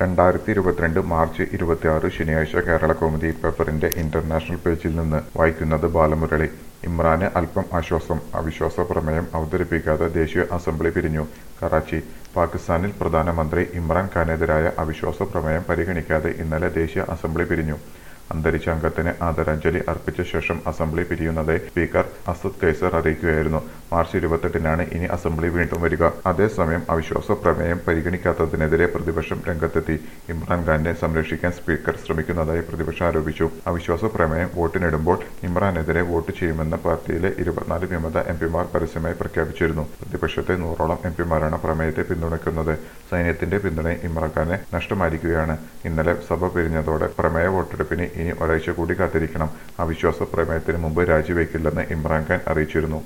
രണ്ടായിരത്തി ഇരുപത്തിരണ്ട് മാർച്ച് ഇരുപത്തിയാറ് ശനിയാഴ്ച കേരള കൗമുദി പേപ്പറിന്റെ ഇന്റർനാഷണൽ പേജിൽ നിന്ന് വായിക്കുന്നത് ബാലമുരളി ഇമ്രാന് അല്പം ആശ്വാസം അവിശ്വാസ പ്രമേയം അവതരിപ്പിക്കാതെ ദേശീയ അസംബ്ലി പിരിഞ്ഞു കറാച്ചി പാകിസ്ഥാനിൽ പ്രധാനമന്ത്രി ഇമ്രാൻ ഖാനെതിരായ അവിശ്വാസ പ്രമേയം പരിഗണിക്കാതെ ഇന്നലെ ദേശീയ അസംബ്ലി പിരിഞ്ഞു അന്തരിച്ച അംഗത്തിന് ആദരാഞ്ജലി അർപ്പിച്ച ശേഷം അസംബ്ലി പിരിയുന്നതായി സ്പീക്കർ അസദ് കൈസർ അറിയിക്കുകയായിരുന്നു മാർച്ച് ഇരുപത്തെട്ടിനാണ് ഇനി അസംബ്ലി വീണ്ടും വരിക അതേസമയം അവിശ്വാസ പ്രമേയം പരിഗണിക്കാത്തതിനെതിരെ പ്രതിപക്ഷം രംഗത്തെത്തി ഇമ്രാൻഖാനെ സംരക്ഷിക്കാൻ സ്പീക്കർ ശ്രമിക്കുന്നതായി പ്രതിപക്ഷം ആരോപിച്ചു അവിശ്വാസ പ്രമേയം വോട്ടിനിടുമ്പോൾ ഇമ്രാനെതിരെ വോട്ട് ചെയ്യുമെന്ന് പാർട്ടിയിലെ ഇരുപത്തിനാല് വിമത എംപിമാർ പരസ്യമായി പ്രഖ്യാപിച്ചിരുന്നു പ്രതിപക്ഷത്തെ നൂറോളം എംപിമാരാണ് പ്രമേയത്തെ പിന്തുണയ്ക്കുന്നത് സൈന്യത്തിന്റെ പിന്തുണ ഇമ്രാൻഖാനെ നഷ്ടമായിരിക്കുകയാണ് ഇന്നലെ സഭ പിരിഞ്ഞതോടെ പ്രമേയ വോട്ടെടുപ്പിന് ഇനി ഒരാഴ്ച കൂടി കാത്തിരിക്കണം അവിശ്വാസ പ്രമേയത്തിന് മുമ്പ് രാജിവെക്കില്ലെന്ന് ഇമ്രാൻഖാൻ അറിയിച്ചിരുന്നു